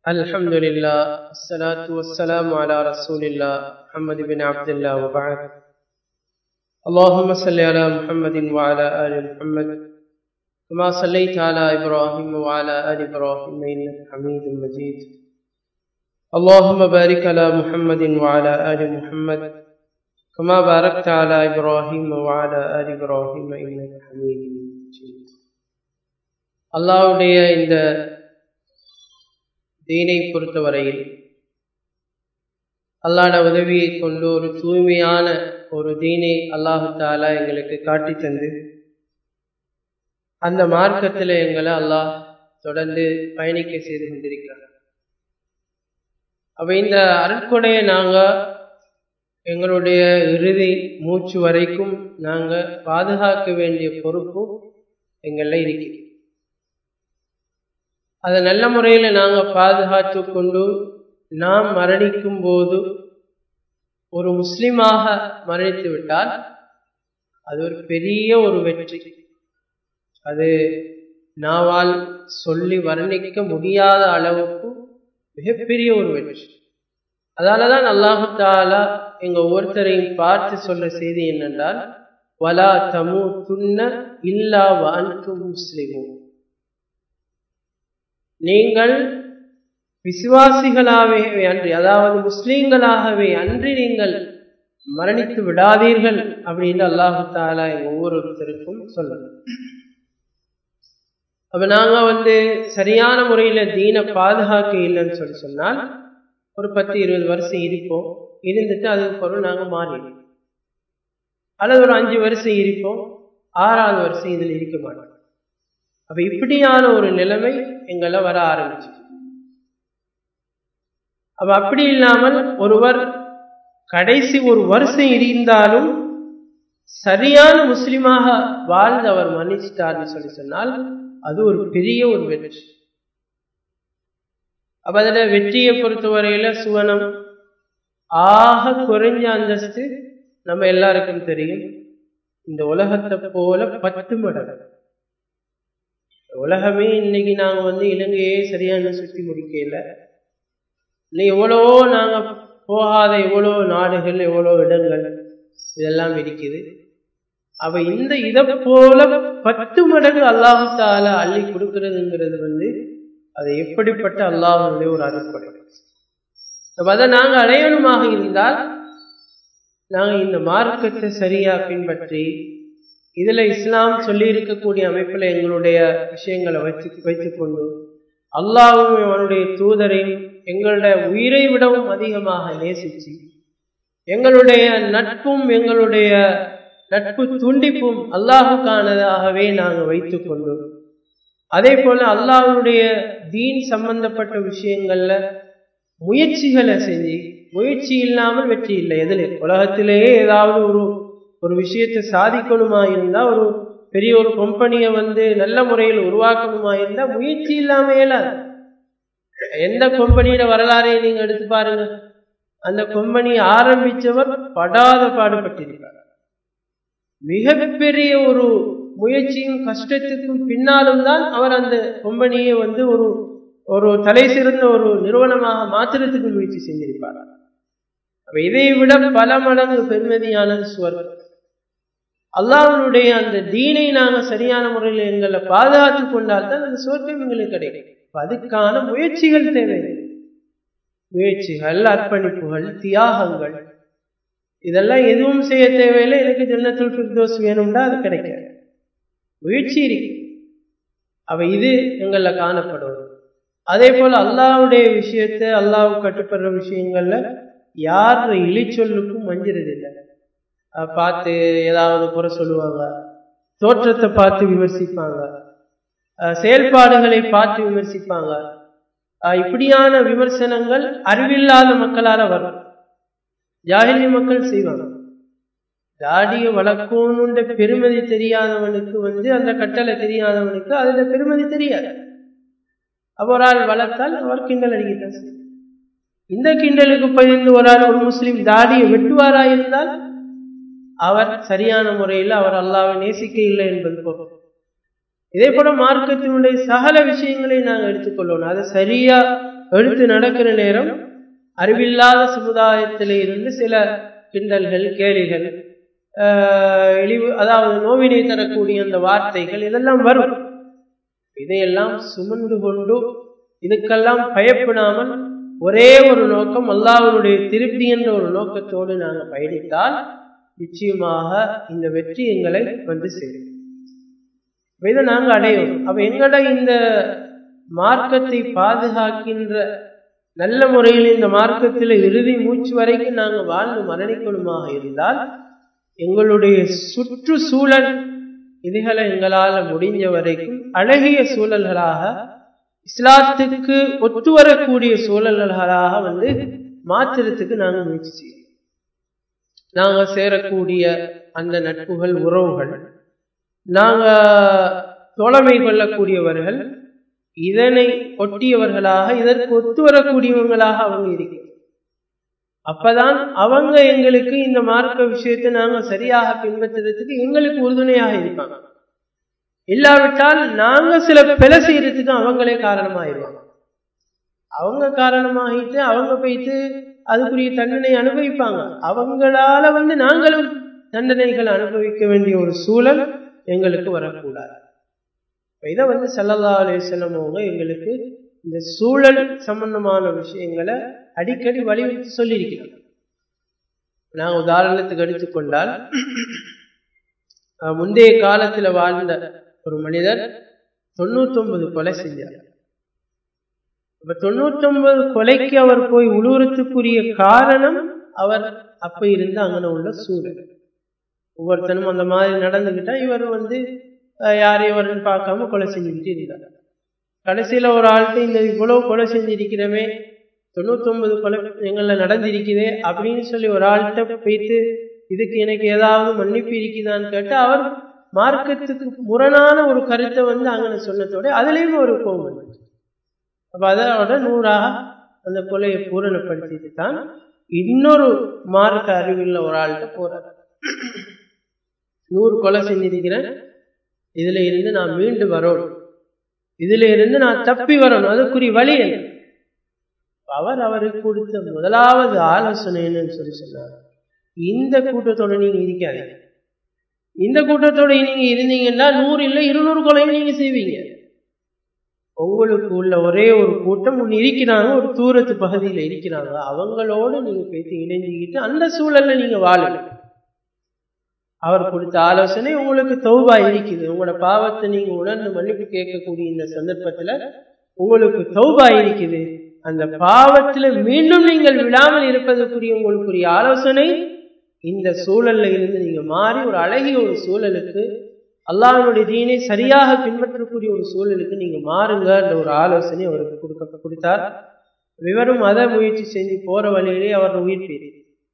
الحمد لله الصلاة والسلام على رسول الله محمد بن عبد الله وبعد اللهم صل على محمد وعلى آل محمد كما صليت على إبراهيم وعلى آل إبراهيم إنك حميد مجيد اللهم بارك على محمد وعلى آل محمد كما باركت على إبراهيم وعلى آل إبراهيم إنك حميد مجيد அல்லாவுடைய இந்த தீனை பொறுத்தவரையில் அல்லாட உதவியை கொண்டு ஒரு தூய்மையான ஒரு தீனை அல்லாஹு தாலா எங்களுக்கு காட்டி தந்து அந்த மார்க்கத்தில் எங்களை அல்லாஹ் தொடர்ந்து பயணிக்க செய்து கொண்டிருக்கிறார் அப்ப இந்த அருட்கொடையை நாங்க எங்களுடைய இறுதி மூச்சு வரைக்கும் நாங்க பாதுகாக்க வேண்டிய பொறுப்பும் எங்கள இருக்கிறது அதை நல்ல முறையில் நாங்கள் பாதுகாத்து கொண்டு நாம் மரணிக்கும் போது ஒரு முஸ்லிமாக மரணித்து விட்டால் அது ஒரு பெரிய ஒரு வெற்றி அது நாவால் சொல்லி வர்ணிக்க முடியாத அளவுக்கு மிகப்பெரிய ஒரு வெற்றி அதால தான் அல்லாஹு தாலா எங்க ஒவ்வொருத்தரையும் பார்த்து சொல்ற செய்தி என்னென்றால் வலா தமு துன்ன இல்லா வான்து முஸ்லிமும் நீங்கள் விசுவாசிகளாகவே அன்றி அதாவது முஸ்லீம்களாகவே அன்றி நீங்கள் மரணித்து விடாதீர்கள் அப்படின்னு அல்லாஹு தாலா ஒவ்வொருத்தருக்கும் சொல்லணும் அப்ப நாங்க வந்து சரியான முறையில தீன பாதுகாக்க இல்லைன்னு சொல்லி சொன்னால் ஒரு பத்து இருபது வருஷம் இருப்போம் இருந்துட்டு அதுக்கு பிறகு நாங்க மாறிடுவோம் அல்லது ஒரு அஞ்சு வருஷம் இருப்போம் ஆறாவது வருஷம் இதில் இருக்க மாட்டோம் அப்ப இப்படியான ஒரு நிலைமை எங்களை வர ஆரம்பிச்சு அப்ப அப்படி இல்லாமல் ஒருவர் கடைசி ஒரு வருஷம் இருந்தாலும் சரியான முஸ்லிமாக வாழ்ந்து அவர் மன்னிச்சிட்டார்னு சொல்லி சொன்னால் அது ஒரு பெரிய ஒரு வெற்றி அப்ப அதுல வெற்றியை பொறுத்தவரையில சுவனம் ஆக குறைஞ்ச அந்தஸ்து நம்ம எல்லாருக்கும் தெரியும் இந்த உலகத்தை போல பத்து மடங்கு உலகமே இன்னைக்கு நாங்க வந்து இலங்கையே சரியான சுற்றி முடிக்கல இல்லை எவ்வளவோ நாங்க போகாத எவ்வளோ நாடுகள் எவ்வளோ இடங்கள் இதெல்லாம் இருக்குது அப்ப இந்த இதை போல பத்து மடங்கு அல்லாஹு தால அள்ளி கொடுக்கறதுங்கிறது வந்து அது எப்படிப்பட்ட அல்லாஹனுடைய ஒரு அறுப்படை அதை நாங்க அடையணுமாக இருந்தால் நாங்க இந்த மார்க்கத்தை சரியா பின்பற்றி இதுல இஸ்லாம் சொல்லி இருக்கக்கூடிய அமைப்புல எங்களுடைய விஷயங்களை வச்சு வைத்துக்கொண்டு அல்லாவும் அவனுடைய தூதரையும் எங்களுடைய உயிரை விடவும் அதிகமாக நேசிச்சு எங்களுடைய நட்பும் எங்களுடைய நட்பு துண்டிப்பும் அல்லாஹுக்கானதாகவே நாங்கள் வைத்துக்கொண்டு அதே போல அல்லாஹனுடைய தீன் சம்பந்தப்பட்ட விஷயங்கள்ல முயற்சிகளை செஞ்சு முயற்சி இல்லாமல் வெற்றி இல்லை எதில் உலகத்திலேயே ஏதாவது ஒரு ஒரு விஷயத்தை சாதிக்கணுமா இருந்தா ஒரு பெரிய ஒரு கம்பெனியை வந்து நல்ல முறையில் உருவாக்கணுமா இருந்தா முயற்சி இல்லாம இயலாது எந்த கம்பெனியோட வரலாறை நீங்க எடுத்து பாருங்க அந்த கம்பெனி ஆரம்பிச்சவர் படாத பாடுபட்டிருப்பார் மிகப்பெரிய ஒரு முயற்சியும் கஷ்டத்துக்கும் பின்னாலும் தான் அவர் அந்த கம்பெனியை வந்து ஒரு ஒரு தலை சிறந்த ஒரு நிறுவனமாக மாத்திரத்துக்கு முயற்சி செஞ்சிருப்பார் இதை விட பல மடங்கு பெருமதியானது சுவர்க்கம் அல்லாஹனுடைய அந்த தீனை நாங்க சரியான முறையில் எங்களை பாதுகாத்து கொண்டால் தான் அந்த சுவர்க்கம் எங்களுக்கு கிடைக்கும் அதுக்கான முயற்சிகள் தேவை முயற்சிகள் அர்ப்பணிப்புகள் தியாகங்கள் இதெல்லாம் எதுவும் செய்ய தேவையில்லை எனக்கு ஜன்னத்துல் ஃபிர்தோஸ் வேணும்னா அது கிடைக்காது முயற்சி இருக்கு அவ இது எங்கள்ல காணப்படும் அதே போல அல்லாவுடைய விஷயத்தை அல்லாஹ் கட்டுப்படுற விஷயங்கள்ல யார் இழிச்சொல்லுக்கும் மஞ்சிறது இல்லை பார்த்து ஏதாவது குறை சொல்லுவாங்க தோற்றத்தை பார்த்து விமர்சிப்பாங்க செயல்பாடுகளை பார்த்து விமர்சிப்பாங்க இப்படியான விமர்சனங்கள் அறிவில்லாத மக்களால வரும் ஜாகிலி மக்கள் செய்வாங்க தாடிய வளர்க்கணுன்ற பெருமதி தெரியாதவனுக்கு வந்து அந்த கட்டளை தெரியாதவனுக்கு அதுல பெருமதி தெரியாது அப்போ ஒரு ஆள் வளர்த்தால் அவர் கிண்டல் அடிக்கத்தான் இந்த கிண்டலுக்கு பயந்து ஒரு ஆள் ஒரு முஸ்லீம் தாடியை வெட்டுவாரா இருந்தால் அவர் சரியான முறையில் அவர் அல்லாவை நேசிக்க இல்லை என்பது போகும் இதே போல மார்க்கத்தினுடைய சகல விஷயங்களை நாங்கள் எடுத்துக்கொள்ளணும் அதை சரியா எடுத்து நடக்கிற நேரம் அறிவில்லாத சமுதாயத்திலே இருந்து சில கிண்டல்கள் கேலிகள் இழிவு அதாவது நோவினை தரக்கூடிய அந்த வார்த்தைகள் இதெல்லாம் வரும் இதையெல்லாம் சுமந்து கொண்டு இதுக்கெல்லாம் பயப்படாமல் ஒரே ஒரு நோக்கம் அல்லாஹனுடைய திருப்தி என்ற ஒரு நோக்கத்தோடு நாங்கள் பயணித்தால் நிச்சயமாக இந்த வெற்றி எங்களை வந்து சேரும் இதை நாங்கள் அடையும் அப்ப எங்கட இந்த மார்க்கத்தை பாதுகாக்கின்ற நல்ல முறையில் இந்த மார்க்கத்தில் இறுதி மூச்சு வரைக்கும் நாங்கள் வாழ்ந்து மரணிக்கணுமாக இருந்தால் எங்களுடைய சுற்றுச்சூழல் இதுகளை எங்களால் முடிஞ்ச வரைக்கும் அழகிய சூழல்களாக இஸ்லாத்துக்கு ஒத்து வரக்கூடிய சூழல்களாக வந்து மாற்றுறதுக்கு நாங்கள் முயற்சி செய்யணும் நாங்கள் சேரக்கூடிய அந்த நட்புகள் உறவுகள் நாங்க தோழமை கொள்ளக்கூடியவர்கள் இதனை ஒட்டியவர்களாக இதற்கு ஒத்து வரக்கூடியவங்களாக அவங்க இருக்கிறோம் அப்பதான் அவங்க எங்களுக்கு இந்த மார்க்க விஷயத்தை நாங்க சரியாக பின்பற்றுறதுக்கு எங்களுக்கு உறுதுணையாக இருப்பாங்க இல்லாவிட்டால் நாங்க சில பிழை செய்யறதுக்கு அவங்களே காரணமாயிருவாங்க அவங்க காரணமாகிட்டு அவங்க போயிட்டு அதுக்குரிய தண்டனை அனுபவிப்பாங்க அவங்களால வந்து நாங்களும் தண்டனைகள் அனுபவிக்க வேண்டிய ஒரு சூழல் எங்களுக்கு வரக்கூடாது இதை வந்து சல்லல்லா அலிசல்லம் அவங்க எங்களுக்கு இந்த சூழல் சம்பந்தமான விஷயங்களை அடிக்கடி வலியுறுத்தி சொல்லியிருக்கிறாங்க நான் உதாரணத்துக்கு எடுத்துக்கொண்டால் முந்தைய காலத்துல வாழ்ந்த ஒரு மனிதர் தொண்ணூத்தொன்பது கொலை செஞ்சார் அப்ப தொண்ணூத்தொன்பது கொலைக்கு அவர் போய் உழுவுறதுக்குரிய காரணம் அவர் அப்ப இருந்து அங்கன உள்ள சூழல் ஒவ்வொருத்தனும் அந்த மாதிரி நடந்துகிட்டா இவர் வந்து யாரையும் வரன்னு பார்க்காம கொலை செஞ்சுக்கிட்டு இருந்தார் கடைசியில ஒரு ஆள்கிட்ட இந்த இவ்வளவு கொலை செஞ்சிருக்கிறவே தொண்ணூத்தொன்பது கொலை எங்கள்ல நடந்திருக்குதே அப்படின்னு சொல்லி ஒரு ஆள்கிட்ட போயிட்டு இதுக்கு எனக்கு ஏதாவது மன்னிப்பு இருக்குதான்னு கேட்டு அவர் மார்க்கத்துக்கு முரணான ஒரு கருத்தை வந்து அங்கே சொன்னதோட அதுலேயும் ஒரு கோபம் வந்துச்சு அப்ப அதோட நூறாக அந்த கொலையை பூரணப்படுத்திட்டு தான் இன்னொரு மார்க்க அறிவுள்ள ஒரு ஆள்கிட்ட போறார் நூறு கொலை செஞ்சிருக்கிறேன் இதுல இருந்து நான் மீண்டு வரணும் இதுல இருந்து நான் தப்பி வரணும் அதுக்குரிய வழி என்ன அவர் அவருக்கு கொடுத்த முதலாவது ஆலோசனை என்னன்னு சொல்லி சொன்னார் இந்த கூட்டத்தோட நீங்க இருக்காதீங்க இந்த கூட்டத்தோட நீங்க இருந்தீங்கன்னா நூறு இல்லை இருநூறு கொலையும் நீங்க செய்வீங்க உங்களுக்கு உள்ள ஒரே ஒரு கூட்டம் ஒன்று இருக்கிறாங்க ஒரு தூரத்து பகுதியில் இருக்கிறாங்க அவங்களோட நீங்க பேசி இணைஞ்சுக்கிட்டு அந்த சூழல்ல நீங்க வாழணும் அவர் கொடுத்த ஆலோசனை உங்களுக்கு தௌபா இருக்குது உங்களோட பாவத்தை நீங்க உணர்ந்து மன்னிப்பு கேட்கக்கூடிய இந்த சந்தர்ப்பத்துல உங்களுக்கு தௌபா இருக்குது அந்த பாவத்துல மீண்டும் நீங்கள் விழாமல் இருப்பதற்குரிய உங்களுக்குரிய ஆலோசனை இந்த சூழல்ல இருந்து நீங்க மாறி ஒரு அழகிய ஒரு சூழலுக்கு அல்லாஹனுடைய தீனை சரியாக பின்பற்றக்கூடிய ஒரு சூழலுக்கு நீங்க மாறுங்கன்ற ஒரு ஆலோசனை அவருக்கு கொடுக்க கொடுத்தார் விவரம் அதை முயற்சி செஞ்சு போற வழியிலே அவர் உயிர் பெரிய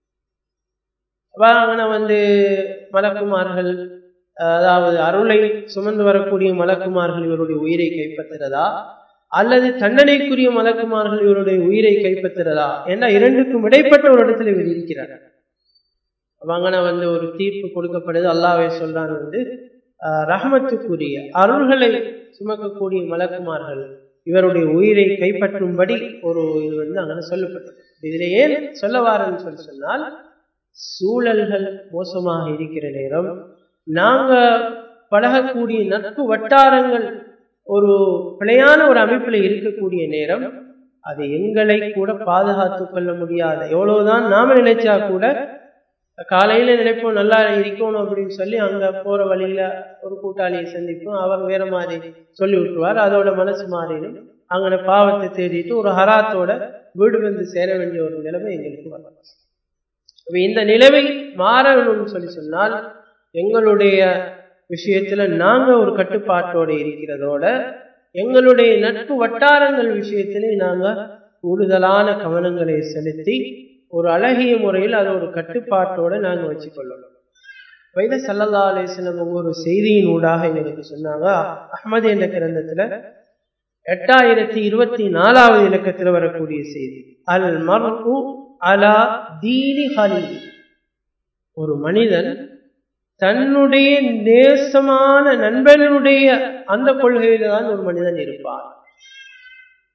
வாங்கின வந்து மலக்குமார்கள் அதாவது அருளை சுமந்து வரக்கூடிய மலக்குமார்கள் இவருடைய உயிரை கைப்பற்றுறதா அல்லது தண்டனைக்குரிய மலக்குமார்கள் இவருடைய உயிரை கைப்பற்றுறதா என்ற இரண்டுக்கும் இடைப்பட்ட ஒரு இடத்துல இவர் இருக்கிறார் வாங்கின வந்து ஒரு தீர்ப்பு கொடுக்கப்படுது அல்லாவே சொல்றான் வந்து ரஹமத்துக்குரிய அருள்களை சுமக்கக்கூடிய மலக்குமார்கள் இவருடைய உயிரை கைப்பற்றும்படி ஒரு இது வந்து அங்கே சொல்லப்பட்டது இதுல ஏன் சொல்ல வாரன்னு சொல்லி சொன்னால் சூழல்கள் மோசமாக இருக்கிற நேரம் நாங்க பழகக்கூடிய நட்பு வட்டாரங்கள் ஒரு பிழையான ஒரு அமைப்புல இருக்கக்கூடிய நேரம் அது எங்களை கூட பாதுகாத்து கொள்ள முடியாத எவ்வளவுதான் நாம நினைச்சா கூட காலையில நினைப்போம் நல்லா இருக்கணும் அப்படின்னு சொல்லி அங்க போற வழியில ஒரு கூட்டாளியை சந்திப்போம் அவர் வேற மாதிரி சொல்லி விட்டுருவார் அதோட மனசு மாறிடும் அங்கே பாவத்தை தேடிட்டு ஒரு ஹராத்தோட வீடு வந்து சேர வேண்டிய ஒரு நிலைமை எங்களுக்கு வரும் இந்த நிலைமை மாறணும்னு சொல்லி சொன்னால் எங்களுடைய விஷயத்துல நாங்க ஒரு கட்டுப்பாட்டோட இருக்கிறதோட எங்களுடைய நட்பு வட்டாரங்கள் விஷயத்திலே நாங்க கூடுதலான கவனங்களை செலுத்தி ஒரு அழகிய முறையில் அதை ஒரு கட்டுப்பாட்டோட நாங்க வச்சுக்கொள்ளணும் வைத சல்லல்லா அலிஸ்லம் ஒவ்வொரு செய்தியின் ஊடாக எங்களுக்கு சொன்னாங்க அஹமது என்ற கிரந்தத்துல எட்டாயிரத்தி இருபத்தி நாலாவது இலக்கத்தில் வரக்கூடிய செய்தி அல் மர்ஹு அலா தீனி ஹலி ஒரு மனிதன் தன்னுடைய நேசமான நண்பனுடைய அந்த கொள்கையில தான் ஒரு மனிதன் இருப்பார்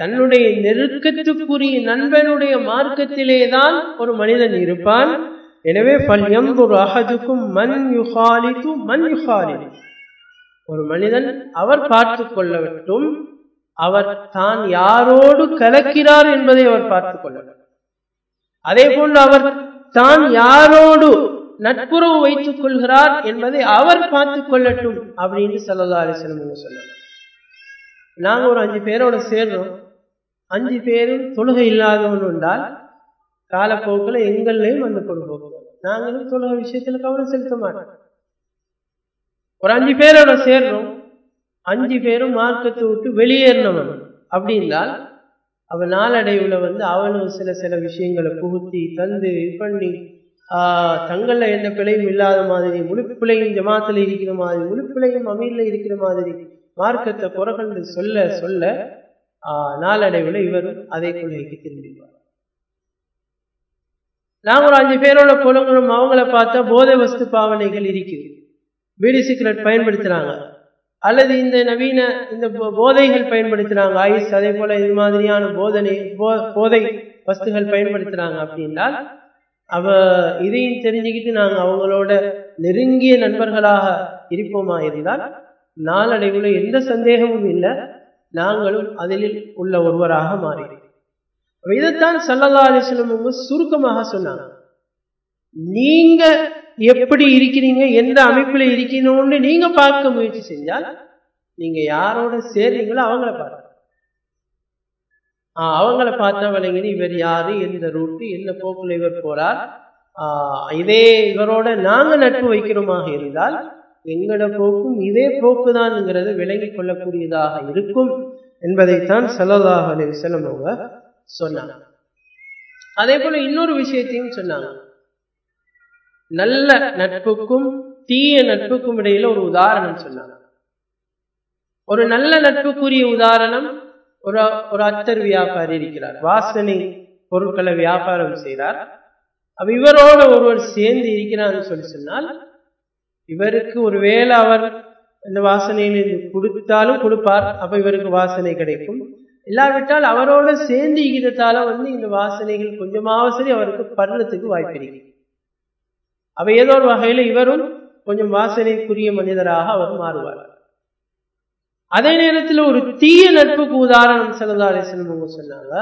தன்னுடைய நெருக்கத்துக்குரிய நண்பனுடைய மார்க்கத்திலேதான் ஒரு மனிதன் இருப்பான் எனவே பல்யம்புர் அகதுக்கும் மண் யுகாலித்து மண் யுகாலிது ஒரு மனிதன் அவர் பார்த்து கொள்ளட்டும் அவர் தான் யாரோடு கலக்கிறார் என்பதை அவர் பார்த்துக் கொள்ளட்டும் அதே போன்று அவர் தான் யாரோடு நட்புறவு வைத்துக் கொள்கிறார் என்பதை அவர் பார்த்துக் கொள்ளட்டும் அப்படின்னு சல்லா அலிஸ்லம் சொன்னார் நாங்க ஒரு அஞ்சு பேரோட சேர்றோம் அஞ்சு பேரும் தொழுகை இல்லாதவன் என்றால் காலப்போக்கில் எங்கள்லையும் வந்து கொடுப்போம் நாங்களும் தொழுகை விஷயத்துல கவனம் செலுத்த மாட்டோம் ஒரு அஞ்சு பேரோட சேர்றோம் அஞ்சு பேரும் மார்க்கத்தை விட்டு வெளியேறினவன் அப்படின்னால் அவன் நாளடைவுல வந்து அவனும் சில சில விஷயங்களை புகுத்தி தந்து இது பண்ணி ஆஹ் தங்கள்ல எந்த பிழையும் இல்லாத மாதிரி முழுப்பிழையும் ஜமாத்துல இருக்கிற மாதிரி முழுப்பிழையும் அமீர்ல இருக்கிற மாதிரி மார்க்கத்தை குறகண்டு சொல்ல சொல்ல ஆஹ் நாளடைவுல இவரும் அதே கொள்கைக்கு திரும்பிடுவார் நாங்க ஒரு அஞ்சு பேரோட புலங்களும் அவங்கள பார்த்தா போதை வஸ்து பாவனைகள் இருக்குது பீடி சிகரெட் பயன்படுத்துறாங்க அல்லது இந்த நவீன இந்த போதைகள் பயன்படுத்துறாங்க ஐஸ் அதே போல இது மாதிரியான போதனை போதை வஸ்துகள் பயன்படுத்துறாங்க அப்படின்னால் அவ இதையும் தெரிஞ்சுக்கிட்டு நாங்க அவங்களோட நெருங்கிய நண்பர்களாக இருப்போமா இருந்தால் நாளடைவுல எந்த சந்தேகமும் இல்லை நாங்களும் அதில் உள்ள ஒருவராக மாறிடுவோம் இதைத்தான் சல்லல்லா அலிஸ்லம் சுருக்கமாக சொன்னாங்க நீங்க எப்படி இருக்கிறீங்க எந்த அமைப்புல இருக்கணும்னு நீங்க பார்க்க முயற்சி செஞ்சால் நீங்க யாரோட சேர்றீங்களோ அவங்கள பார்க்க ஆஹ் அவங்கள பார்த்தா விளங்கினு இவர் யாரு எந்த ரூட்டு என்ன போக்குல இவர் போறார் ஆஹ் இதே இவரோட நாங்க நட்பு வைக்கிறோமாக இருந்தால் எங்களோட போக்கும் இதே போக்குதான்ங்கிறத விளங்கி கொள்ளக்கூடியதாக இருக்கும் என்பதைத்தான் சல்லல்லாஹ் அலி வசலம் அவங்க சொன்னாங்க அதே போல இன்னொரு விஷயத்தையும் சொன்னாங்க நல்ல நட்புக்கும் தீய நட்புக்கும் இடையில ஒரு உதாரணம் சொன்னாங்க ஒரு நல்ல நட்புக்குரிய உதாரணம் ஒரு ஒரு அத்தர் வியாபாரி இருக்கிறார் வாசனை பொருட்களை வியாபாரம் செய்கிறார் அப்ப இவரோட ஒருவர் சேர்ந்து இருக்கிறார்னு சொல்லி சொன்னால் இவருக்கு ஒருவேளை அவர் இந்த வாசனையில் கொடுத்தாலும் கொடுப்பார் அப்ப இவருக்கு வாசனை கிடைக்கும் இல்லாவிட்டால் அவரோட சேர்ந்து இருக்கிறதால வந்து இந்த வாசனைகள் கொஞ்சமாவது சரி அவருக்கு படுறதுக்கு வாய்ப்பு இருக்கு அவ ஏதோ ஒரு வகையில இவரும் கொஞ்சம் வாசனைக்குரிய மனிதராக அவர் மாறுவார் அதே நேரத்தில் ஒரு தீய நட்புக்கு உதாரணம் செல்லதாரேசன் சொன்னாங்க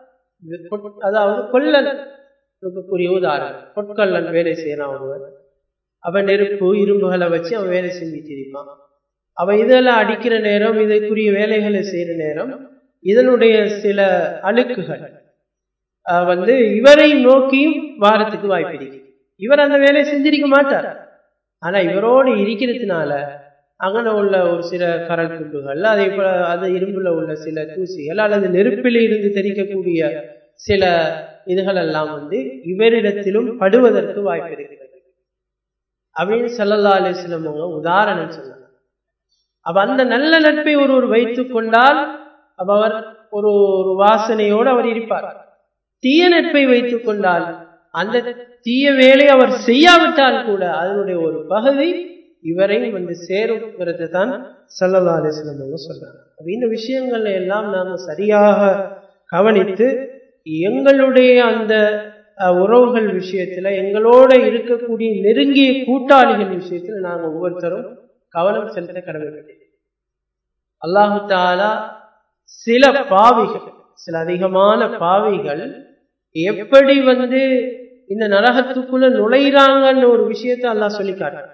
அதாவது கொல்லன் இருக்கக்கூடிய உதாரணம் பொற்கல்லன் வேலை செய்யறான் ஒருவன் அவன் நெருப்பு இரும்புகளை வச்சு அவன் வேலை செஞ்சுட்டு இருப்பான் அவன் இதெல்லாம் அடிக்கிற நேரம் இதற்குரிய வேலைகளை செய்யற நேரம் இதனுடைய சில அழுக்குகள் வந்து இவரை நோக்கியும் வாரத்துக்கு வாய்ப்பு இருக்கு இவர் அந்த வேலையை செஞ்சிருக்க மாட்டார் ஆனா இவரோடு இருக்கிறதுனால அங்கன உள்ள ஒரு சில கரல் துண்டுகள் அதே போல அது இரும்புல உள்ள சில தூசிகள் அல்லது நெருப்பில் இருந்து தெரிக்கக்கூடிய சில இதுகள் எல்லாம் வந்து இவரிடத்திலும் படுவதற்கு வாய்ப்பு இருக்கிறது அப்படின்னு சல்லல்லா அலிஸ்லம் அவங்க உதாரணம் சொன்னாங்க அப்ப அந்த நல்ல நட்பை ஒருவர் வைத்துக் கொண்டால் அப்ப அவர் ஒரு ஒரு வாசனையோடு அவர் இருப்பார் தீய நட்பை வைத்துக் கொண்டால் அந்த தீய வேலை அவர் செய்யாவிட்டால் கூட அதனுடைய ஒரு பகுதி இவரையும் வந்து சேருங்கிறது தான் சல்லல்லா அலிஸ்லம் அவங்க சொல்றாங்க அப்ப இந்த விஷயங்கள்ல எல்லாம் நாம சரியாக கவனித்து எங்களுடைய அந்த உறவுகள் விஷயத்துல எங்களோட இருக்கக்கூடிய நெருங்கிய கூட்டாளிகள் விஷயத்துல நாங்க ஒவ்வொருத்தரும் கவனம் செலுத்த கடமைப்பட்டேன் அல்லாஹு தாலா சில பாவிகள் சில அதிகமான பாவிகள் எப்படி வந்து இந்த நரகத்துக்குள்ள நுழைறாங்கன்னு ஒரு விஷயத்த அல்லாஹ் சொல்லி காட்டுறாங்க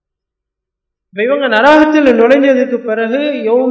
இவங்க நரகத்தில் நுழைஞ்சதுக்கு பிறகு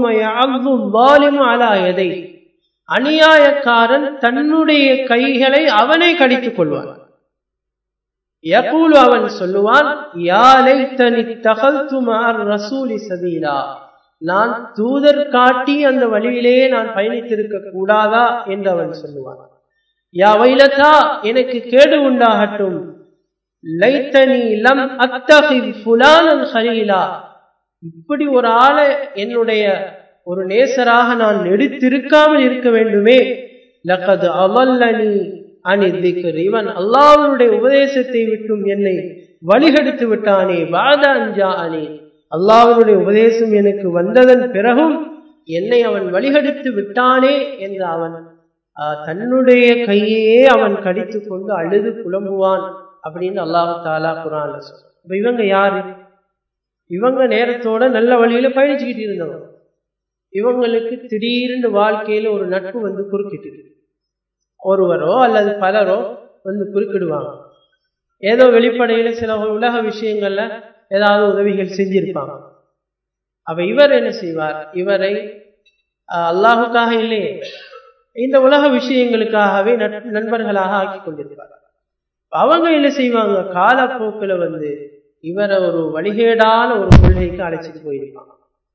அலா எதை அநியாயக்காரன் தன்னுடைய கைகளை அவனே கடித்துக் கொள்வான் யகூல் அவன் சொல்லுவான் யாலை தனி தகல் துமார் ரசூலி சதீலா நான் தூதர் காட்டி அந்த வழியிலேயே நான் பயணித்திருக்க கூடாதா என்று அவன் சொல்லுவான் யா வைலதா எனக்கு கேடு உண்டாகட்டும் லைத்தனி லம் அத்தகில் ஃபுலானன் ஹலீலா இப்படி ஒரு ஆளை என்னுடைய ஒரு நேசராக நான் எடுத்திருக்காமல் இருக்க வேண்டுமே லகது அமல்லனி அனிதிக்கர் இவன் அல்லாஹனுடைய உபதேசத்தை விட்டும் என்னை வழிகெடுத்து விட்டானே வாத அஞ்சா அனி அல்லாஹனுடைய உபதேசம் எனக்கு வந்ததன் பிறகும் என்னை அவன் வழிகெடுத்து விட்டானே என்று அவன் தன்னுடைய கையையே அவன் கடித்து கொண்டு அழுது புலம்புவான் அப்படின்னு அல்லாஹு தாலா குரான்ல சொல்ல இவங்க யாரு இவங்க நேரத்தோட நல்ல வழியில பயணிச்சுக்கிட்டு இருந்தவங்க இவங்களுக்கு திடீர்னு வாழ்க்கையில ஒரு நட்பு வந்து குறுக்கிட்டு ஒருவரோ அல்லது பலரோ வந்து குறுக்கிடுவாங்க ஏதோ வெளிப்படையில சில உலக விஷயங்கள்ல ஏதாவது உதவிகள் செஞ்சிருப்பாங்க அப்ப இவர் என்ன செய்வார் இவரை அல்லாஹுக்காக இல்லையே இந்த உலக விஷயங்களுக்காகவே நண்பர்களாக ஆக்கி கொண்டிருப்பார் அவங்க என்ன செய்வாங்க காலப்போக்கில் வந்து இவரை ஒரு வழிகேடான ஒரு கொள்கைக்கு அழைச்சிட்டு போயிருப்பாங்க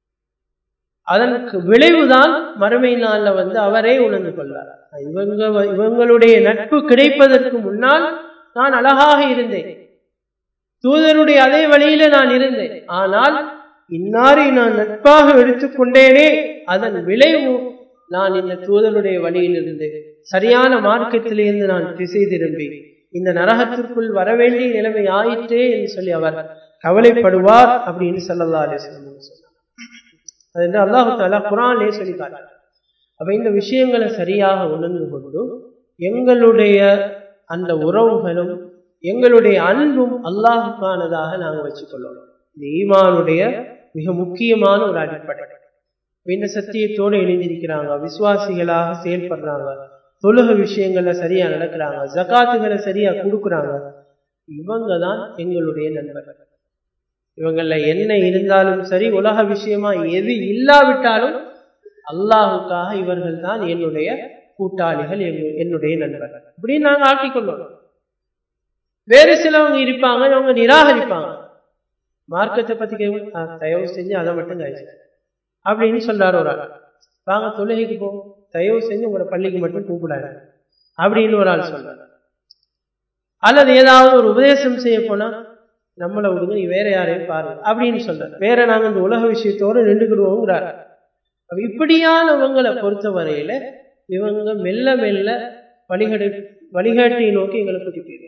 அதற்கு விளைவுதான் மறுமை நாள்ல வந்து அவரே உணர்ந்து கொள்வார் இவங்க இவங்களுடைய நட்பு கிடைப்பதற்கு முன்னால் நான் அழகாக இருந்தேன் தூதருடைய அதே வழியில நான் இருந்தேன் ஆனால் இன்னாரை நான் நட்பாக எடுத்துக்கொண்டேனே அதன் விளைவு நான் இந்த தூதருடைய வழியில் இருந்து சரியான மார்க்கத்திலிருந்து நான் திசை திரும்பி இந்த நரகத்திற்குள் வர வேண்டிய நிலைமை ஆயிற்றே என்று சொல்லி அவர் கவலைப்படுவார் அப்படின்னு சொல்லல்லா அலிஸ்லாம் சொன்னார் அது என்று அல்லாஹு தாலா குரான்லே சொல்லி காட்டார் அப்ப இந்த விஷயங்களை சரியாக உணர்ந்து கொண்டு எங்களுடைய அந்த உறவுகளும் எங்களுடைய அன்பும் அல்லாஹுக்கானதாக நாங்கள் வச்சுக்கொள்ளணும் இந்த ஈமானுடைய மிக முக்கியமான ஒரு அடிப்படை இந்த சத்தியத்தோடு இணைந்திருக்கிறாங்க விசுவாசிகளாக செயல்படுறாங்க தொழுக விஷயங்கள்ல சரியா நடக்கிறாங்க ஜகாத்துகளை சரியா கொடுக்குறாங்க இவங்க தான் எங்களுடைய நண்பர்கள் இவங்கள என்ன இருந்தாலும் சரி உலக விஷயமா எது இல்லாவிட்டாலும் அல்லாஹுக்காக இவர்கள் தான் என்னுடைய கூட்டாளிகள் என்னுடைய நண்பர்கள் இப்படின்னு நாங்க ஆக்கிக் கொள்ளணும் வேறு சிலவங்க இருப்பாங்க அவங்க நிராகரிப்பாங்க மார்க்கத்தை பத்தி கேட்க தயவு செஞ்சு அதை மட்டும் கழிச்சு அப்படின்னு சொல்றாரு ஒரு ஆள் வாங்க தொழுகைக்கு போ தயவு செஞ்சு உங்களை பள்ளிக்கு மட்டும் கூப்பிடாரு அப்படின்னு ஒரு ஆள் சொல்றாரு அல்லது ஏதாவது ஒரு உபதேசம் செய்ய போனா நம்மளை விடுங்க நீ வேற யாரையும் பாருங்க அப்படின்னு சொல்றாரு வேற நாங்க இந்த உலக விஷயத்தோடு நின்றுக்கிடுவோங்கிறாரு அப்ப இப்படியானவங்களை பொறுத்த வரையில இவங்க மெல்ல மெல்ல வழிகடை வழிகாட்டியை நோக்கி எங்களை கூட்டி போயிடுவோம்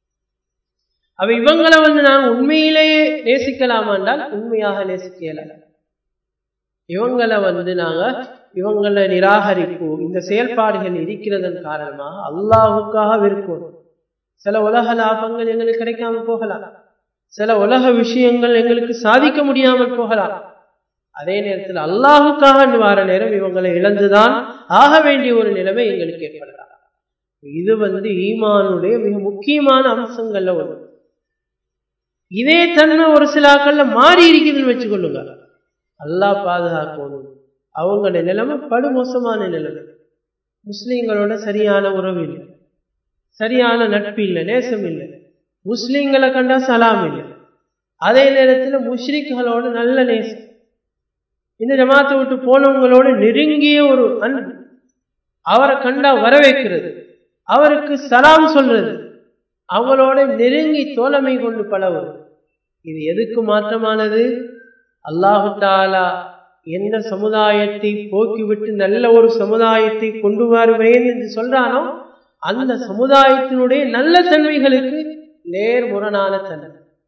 அவ இவங்களை வந்து நாங்க உண்மையிலேயே நேசிக்கலாமா என்றால் உண்மையாக நேசிக்கல இவங்களை வந்து நாங்க இவங்களை நிராகரிப்பு இந்த செயல்பாடுகள் இருக்கிறதன் காரணமாக அல்லாஹுக்காக விருப்பம் சில உலக லாபங்கள் எங்களுக்கு கிடைக்காம போகலாம் சில உலக விஷயங்கள் எங்களுக்கு சாதிக்க முடியாமல் போகலாம் அதே நேரத்தில் அல்லாஹுக்காக வார நேரம் இவங்களை இழந்துதான் ஆக வேண்டிய ஒரு நிலைமை எங்களுக்கு ஏற்படலாம் இது வந்து ஈமானுடைய மிக முக்கியமான அம்சங்கள்ல ஒன்று இதே தன்மை ஒரு சிலாக்கள்ல மாறி இருக்குதுன்னு வச்சுக்கொள்ளுங்க அல்லாஹ் பாதுகாக்கணும் அவங்களுடைய நிலைமை படுமோசமான நிலைமை முஸ்லீம்களோட சரியான உறவு இல்லை சரியான நட்பு இல்லை நேசம் இல்லை முஸ்லீம்களை கண்டா சலாம் இல்லை அதே நேரத்தில் முஷ்ரிக்களோட நல்ல நேசம் இந்த ஜமாத்தை விட்டு போனவங்களோட நெருங்கிய ஒரு அன்பு அவரை கண்டா வரவேற்கிறது அவருக்கு சலாம் சொல்றது அவங்களோட நெருங்கி தோழமை கொண்டு பழவது இது எதுக்கு மாற்றமானது அல்லாஹு தாலா எந்த சமுதாயத்தை போக்கிவிட்டு நல்ல ஒரு சமுதாயத்தை கொண்டு வருவேன் என்று சொல்றானோ அந்த சமுதாயத்தினுடைய நல்ல தன்மைகளுக்கு நேர்முரணான தன்மை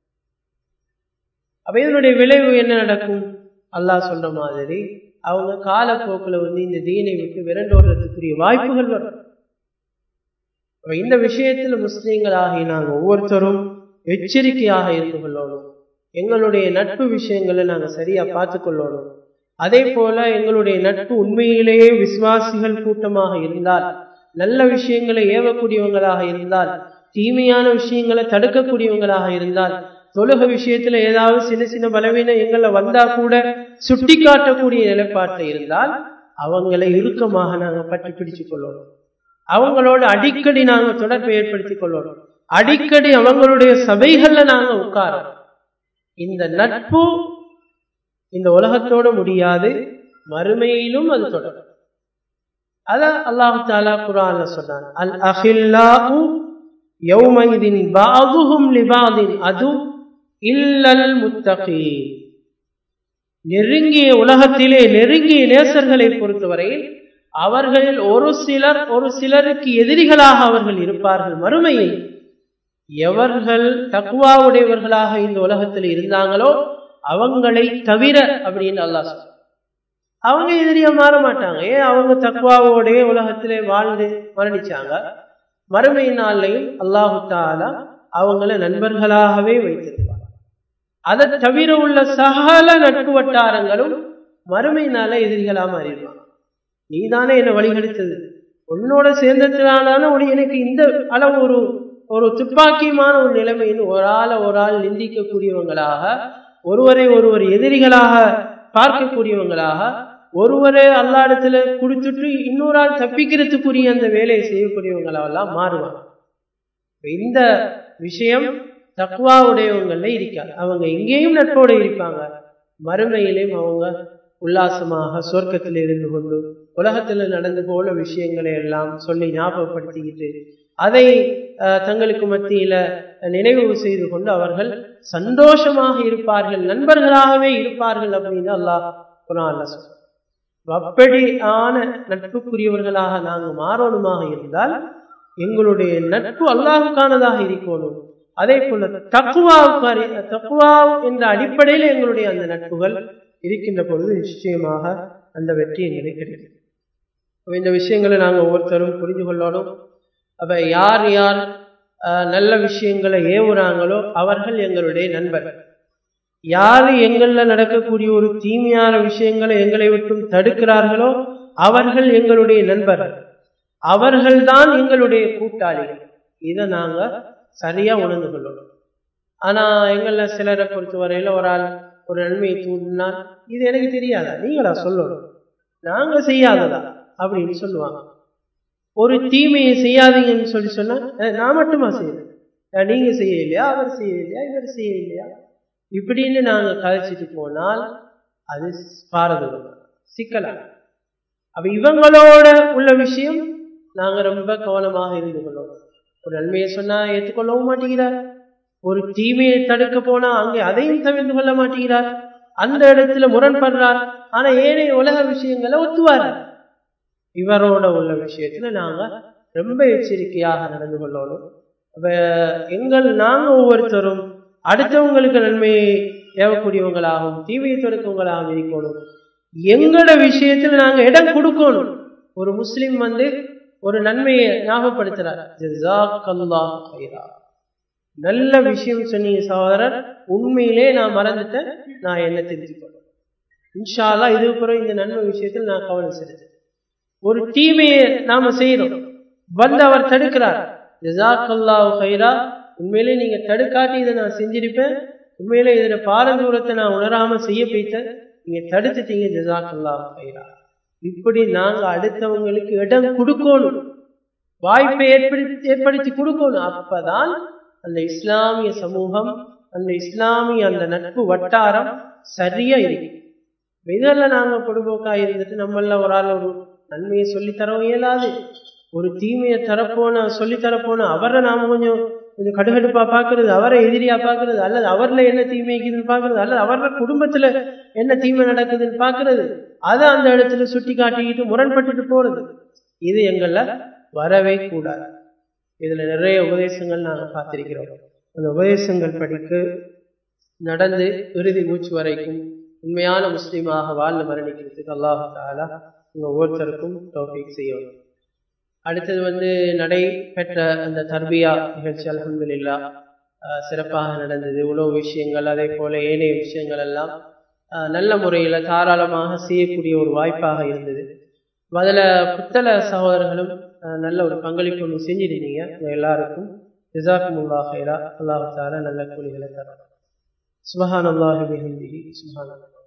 அப்ப இதனுடைய விளைவு என்ன நடக்கும் அல்லாஹ் சொல்ற மாதிரி அவங்க காலப்போக்கில் வந்து இந்த தீனை விட்டு விரண்டோடுறதுக்குரிய வாய்ப்புகள் வரும் இந்த விஷயத்துல முஸ்லீம்களாகி நாங்கள் ஒவ்வொருத்தரும் எச்சரிக்கையாக இருந்து கொள்ளணும் எங்களுடைய நட்பு விஷயங்களை நாங்கள் சரியா பார்த்து கொள்ளணும் அதே போல எங்களுடைய நட்பு உண்மையிலேயே விசுவாசிகள் கூட்டமாக இருந்தால் நல்ல விஷயங்களை ஏவக்கூடியவங்களாக இருந்தால் தீமையான விஷயங்களை தடுக்கக்கூடியவங்களாக இருந்தால் தொழுக விஷயத்துல ஏதாவது சின்ன சின்ன பலவீனம் எங்களை வந்தா கூட சுட்டி காட்டக்கூடிய நிலைப்பாட்டில் இருந்தால் அவங்களை இறுக்கமாக நாங்க பற்றி பிடிச்சு கொள்ளணும் அவங்களோட அடிக்கடி நாங்க தொடர்பை ஏற்படுத்திக் கொள்ளணும் அடிக்கடி அவங்களுடைய சபைகள்ல நாங்க உட்காரோம் இந்த நட்பு இந்த உலகத்தோட முடியாது மறுமையிலும் அது தொடரும் அத அல்லாஹு தாலா குரான்ல சொன்னான் அல் அஹில்லாஹு யௌமைதின் பாதுஹும் லிபாதின் அது இல்லல் முத்தகி நெருங்கிய உலகத்திலே நெருங்கிய நேசர்களை பொறுத்தவரையில் அவர்களில் ஒரு சிலர் ஒரு சிலருக்கு எதிரிகளாக அவர்கள் இருப்பார்கள் மறுமையில் எவர்கள் தக்குவாவுடையவர்களாக இந்த உலகத்தில் இருந்தாங்களோ அவங்களை தவிர அப்படின்னு அல்லாஹ் சொல்ற அவங்க எதிரியா மாற மாட்டாங்க ஏன் அவங்க தக்குவாவோடய உலகத்திலே வாழ்ந்து மரணிச்சாங்க மறுமை நாள்லையும் அல்லாஹு தாலா அவங்கள நண்பர்களாகவே வைத்திருப்பார் அதை தவிர உள்ள சகல நட்பு வட்டாரங்களும் மறுமை நாள எதிரிகளா மாறிடுவாங்க நீ தானே என்னை வழிகெடுத்தது உன்னோட சேர்ந்ததுனால உனி எனக்கு இந்த அளவு ஒரு ஒரு துப்பாக்கியமான ஒரு நிலைமைன்னு ஒரு ஆளை ஒரு ஆள் நிந்திக்கக்கூடியவங்களாக ஒருவரை ஒருவர் எதிரிகளாக பார்க்கக்கூடியவங்களாக ஒருவரே அல்லாடத்துல குடித்துட்டு இன்னொரு ஆள் தப்பிக்கிறதுக்குரிய அந்த வேலையை செய்யக்கூடியவங்களெல்லாம் மாறுவாங்க இந்த விஷயம் தக்குவா உடையவங்கள்ல இருக்காது அவங்க எங்கேயும் நட்போடு இருப்பாங்க மறுமையிலையும் அவங்க உல்லாசமாக சொர்க்கத்தில் இருந்து கொண்டு உலகத்துல நடந்து போன விஷயங்களை எல்லாம் சொல்லி ஞாபகப்படுத்திக்கிட்டு அதை தங்களுக்கு மத்தியில நினைவு செய்து கொண்டு அவர்கள் சந்தோஷமாக இருப்பார்கள் நண்பர்களாகவே இருப்பார்கள் அப்படின்னு அல்லாஹ் குரான்ல சொல்ற அப்படியான நட்புக்குரியவர்களாக நாங்கள் மாறணுமாக இருந்தால் எங்களுடைய நட்பு அல்லாஹுக்கானதாக இருக்கணும் அதே போல தக்குவாவுக்கு தக்குவா என்ற அடிப்படையில் எங்களுடைய அந்த நட்புகள் இருக்கின்ற பொழுது நிச்சயமாக அந்த வெற்றி எங்களுக்கு கிடைக்கும் இந்த விஷயங்களை நாங்கள் ஒவ்வொருத்தரும் புரிந்து கொள்ளணும் அப்ப யார் யார் நல்ல விஷயங்களை ஏவுறாங்களோ அவர்கள் எங்களுடைய நண்பர்கள் யாரு எங்கள்ல நடக்கக்கூடிய ஒரு தீமையான விஷயங்களை எங்களை விட்டும் தடுக்கிறார்களோ அவர்கள் எங்களுடைய நண்பர்கள் அவர்கள்தான் எங்களுடைய கூட்டாளிகள் இதை நாங்க சரியா உணர்ந்து கொள்ளணும் ஆனா எங்கள சிலரை பொறுத்த வரையில ஒரு ஆள் ஒரு நன்மையை தூண்டினால் இது எனக்கு தெரியாதா நீங்களா சொல்லணும் நாங்க செய்யாததா அப்படின்னு சொல்லுவாங்க ஒரு தீமையை செய்யாதீங்கன்னு சொல்லி சொன்னா நான் மட்டுமா செய்யறேன் நீங்க செய்ய இல்லையா அவர் செய்ய இல்லையா இவர் செய்ய இல்லையா இப்படின்னு நாங்க கதைச்சிட்டு போனால் அது பாரதூரம் சிக்கலா அப்ப இவங்களோட உள்ள விஷயம் நாங்க ரொம்ப கவனமாக இருந்து கொள்ளணும் ஒரு நன்மையை சொன்னா ஏற்றுக்கொள்ளவும் மாட்டேங்கிறார் ஒரு தீமையை தடுக்க போனா அங்கே அதையும் தவிர்த்து கொள்ள மாட்டேங்கிறார் அந்த இடத்துல முரண்படுறார் ஆனா ஏனைய உலக விஷயங்களை ஒத்துவார் இவரோட உள்ள விஷயத்துல நாங்க ரொம்ப எச்சரிக்கையாக நடந்து கொள்ளணும் அப்ப எங்கள் நாங்க ஒவ்வொருத்தரும் அடுத்தவங்களுக்கு நன்மையை ஏவக்கூடியவங்களாகவும் தீமையை தடுக்கவங்களாகவும் இருக்கணும் எங்களோட விஷயத்துல நாங்க இடம் கொடுக்கணும் ஒரு முஸ்லிம் வந்து ஒரு நன்மையை ஞாபகப்படுத்துறார் நல்ல விஷயம் சொன்னீங்க சகோதரர் உண்மையிலே நான் மறந்துட்டேன் நான் என்ன தெரிஞ்சுக்கணும் இன்ஷால்லா இது பிறகு இந்த நன்மை விஷயத்தில் நான் கவனம் செலுத்தேன் ஒரு தீமையை நாம செய்யறோம் வந்து அவர் தடுக்கிறார் ஜசாக்கல்லாஹ் ஹைரா உண்மையிலே நீங்க தடுக்காட்டி இதை நான் செஞ்சிருப்பேன் உண்மையிலே இதுல பாரதூரத்தை நான் உணராம செய்ய போயிட்டேன் நீங்க தடுத்துட்டீங்க ஜசாக்கல்லாஹ் ஹைரா இப்படி நாங்க அடுத்தவங்களுக்கு இடம் கொடுக்கணும் வாய்ப்பை ஏற்படுத்தி ஏற்படுத்தி கொடுக்கணும் அப்பதான் அந்த இஸ்லாமிய சமூகம் அந்த இஸ்லாமிய அந்த நட்பு வட்டாரம் சரியா இருக்கு இதெல்லாம் நாங்க பொடுபோக்கா இருந்துட்டு நம்மள ஒரு ஆள் ஒரு நன்மையை சொல்லி தரவும் இயலாது ஒரு தீமையை தரப்போன சொல்லி தரப்போன அவரை நாம கொஞ்சம் கொஞ்சம் கடுகடுப்பா பாக்குறது அவரை எதிரியா பாக்குறது அல்லது அவர்ல என்ன தீமைக்குதுன்னு பாக்குறது அல்லது அவர குடும்பத்துல என்ன தீமை நடக்குதுன்னு பாக்குறது அதை அந்த இடத்துல சுட்டி காட்டிக்கிட்டு முரண்பட்டுட்டு போறது இது எங்கள வரவே கூடாது இதுல நிறைய உபதேசங்கள் நாங்க பார்த்திருக்கிறோம் அந்த உபதேசங்கள் படிக்கு நடந்து இறுதி மூச்சு வரைக்கும் உண்மையான முஸ்லீமாக வாழ்ந்து மரணிக்கிறதுக்கு அல்லாஹு தாலா உங்க ஒவ்வொருத்தருக்கும் டோபிக் செய்யணும் அடுத்தது வந்து நடைபெற்ற அந்த தர்பியா நிகழ்ச்சி அலமதுல்லா சிறப்பாக நடந்தது உணவு விஷயங்கள் அதே போல ஏனைய விஷயங்கள் எல்லாம் நல்ல முறையில தாராளமாக செய்யக்கூடிய ஒரு வாய்ப்பாக இருந்தது அதில் புத்தள சகோதரர்களும் நல்ல ஒரு பங்களிப்பு ஒன்று செஞ்சிருந்தீங்க எல்லாருக்கும் ஜிசாக்குமுல்லா ஹைரா அல்லாஹால நல்ல கூலிகளை தரும் சுபஹான் அல்லாஹி சுபஹான்